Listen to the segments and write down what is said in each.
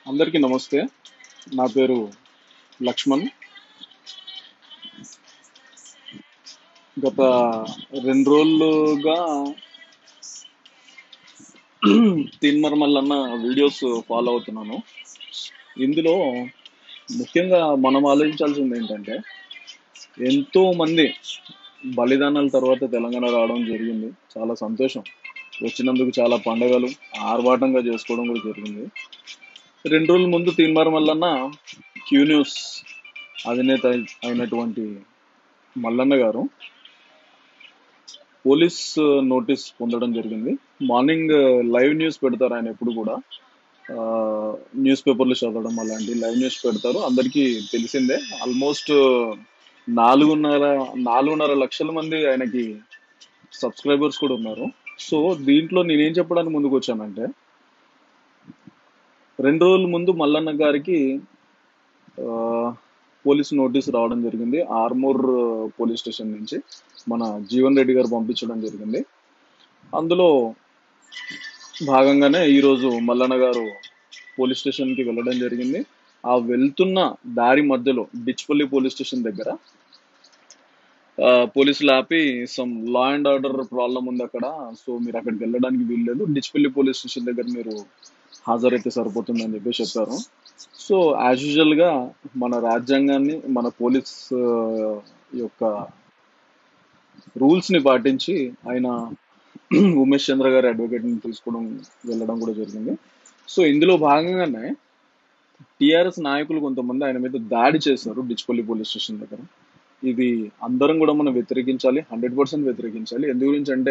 అందరికీ నమస్తే నా పేరు లక్ష్మణ్ గత రెండు రోజులుగా తిన్మర్ మల్లన్న వీడియోస్ ఫాలో అవుతున్నాను ఇందులో ముఖ్యంగా మనం ఆలోచించాల్సింది ఏంటంటే ఎంతో మంది బలిదానాల తర్వాత తెలంగాణ రావడం జరిగింది చాలా సంతోషం వచ్చినందుకు చాలా పండగలు ఆర్భాటంగా చేసుకోవడం కూడా జరిగింది రెండు రోజుల ముందు తీన్మార్ మల్లన్న క్యూ న్యూస్ అధినేత అయి- అయినటువంటి మల్లన్న గారు పోలీస్ నోటీస్ పొందడం జరిగింది మార్నింగ్ లైవ్ న్యూస్ పెడతారు ఆయన ఎప్పుడు కూడా న్యూస్ పేపర్లు చదవడం అలాంటి లైవ్ న్యూస్ పెడతారు అందరికీ తెలిసిందే ఆల్మోస్ట్ నాలుగున్నర నాలుగున్నర లక్షల మంది ఆయనకి సబ్స్క్రైబర్స్ కూడా ఉన్నారు సో దీంట్లో నేనేం చెప్పడానికి ముందుకు వచ్చానంటే రెండు రోజుల ముందు మల్లన్న గారికి ఆ, పోలీస్ నోటీస్ రావడం జరిగింది ఆర్మూర్ పోలీస్ స్టేషన్ నుంచి మన జీవన్ రెడ్డి గారు పంపించడం జరిగింది అందులో భాగంగానే ఈరోజు మల్లన్న గారు పోలీస్ స్టేషన్కి వెళ్ళడం జరిగింది ఆ వెళ్తున్న దారి మధ్యలో డిచ్పల్లి పోలీస్ స్టేషన్ దగ్గర ఆ, పోలీసులు ఆపి some law and order problem ఉంది అక్కడ సో మీరు అక్కడికి వెళ్ళడానికి వీల్లేదు డిచ్పల్లి పోలీస్ స్టేషన్ దగ్గర మీరు హాజరైతే సరిపోతుందని చెప్పి చెప్పారు సో యాజ్ యూజువల్ గా మన రాజ్యాంగాన్ని మన పోలీస్ ఆ, యొక్క రూల్స్ ని పాటించి ఆయన ఉమేష్ చంద్ర గారి అడ్వకేట్ ని తీసుకోవడం వెళ్ళడం కూడా జరిగింది సో ఇందులో భాగంగానే టిఆర్ఎస్ నాయకులు కొంతమంది ఆయన మీద దాడి చేశారు డిచ్పల్లి పోలీస్ స్టేషన్ దగ్గర ఇది అందరం కూడా మనం వ్యతిరేకించాలి హండ్రెడ్ పర్సెంట్ వ్యతిరేకించాలి ఎందు గురించి అంటే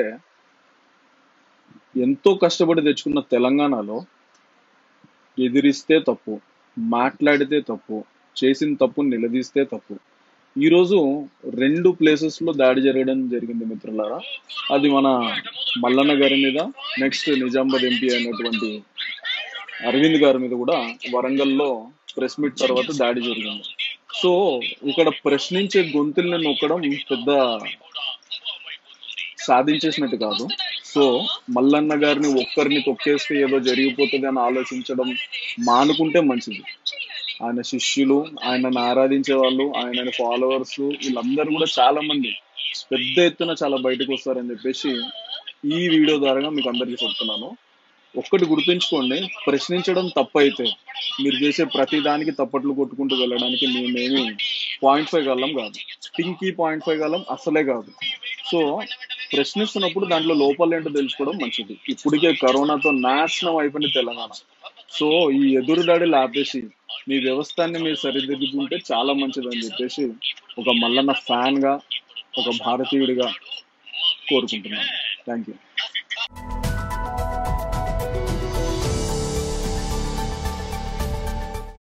ఎంతో కష్టపడి తెచ్చుకున్న తెలంగాణలో ఎదిరిస్తే తప్పు మాట్లాడితే తప్పు చేసిన తప్పుని నిలదీస్తే తప్పు ఈరోజు రెండు ప్లేసెస్ లో దాడి జరగడం జరిగింది మిత్రులారా అది మన మల్లన్న గారి మీద నెక్స్ట్ నిజామాబాద్ ఎంపీ అయినటువంటి అరవింద్ గారి మీద కూడా వరంగల్లో ప్రెస్ మీట్ తర్వాత దాడి జరిగింది సో ఇక్కడ ప్రశ్నించే గొంతుల్ని నొక్కడం పెద్ద సాధించేసినట్టు కాదు సో మల్లన్న గారిని ఒక్కరిని తొక్కేస్తే ఏదో జరిగిపోతుంది అని ఆలోచించడం మానుకుంటే మంచిది ఆయన శిష్యులు ఆయనను ఆరాధించే వాళ్ళు ఆయన ఫాలోవర్స్ వీళ్ళందరూ కూడా చాలా మంది పెద్ద ఎత్తున చాలా బయటకు వస్తారని చెప్పేసి ఈ వీడియో ద్వారా మీకు అందరికీ చెప్తున్నాను ఒక్కటి గుర్తుంచుకోండి ప్రశ్నించడం తప్పైతే మీరు చేసే ప్రతి దానికి తప్పట్లు కొట్టుకుంటూ వెళ్ళడానికి మేమేమి పాయింట్ ఫైవ్ గల్లం కాదు పింకీ పాయింట్ ఫైవ్ గల్లం అసలే కాదు సో ప్రశ్నిస్తున్నప్పుడు దాంట్లో లోపాలు ఏంటో తెలుసుకోవడం మంచిది ఇప్పటికే కరోనాతో నాశనం అయిపోయింది తెలంగాణ సో ఈ ఎదురు దాడిలు ఆపేసి మీ వ్యవస్థాన్ని మీరు సరిదిద్దుకుంటే చాలా మంచిది అని చెప్పేసి ఒక మల్లన్న ఫ్యాన్ గా ఒక భారతీయుడిగా కోరుకుంటున్నాను థ్యాంక్ యూ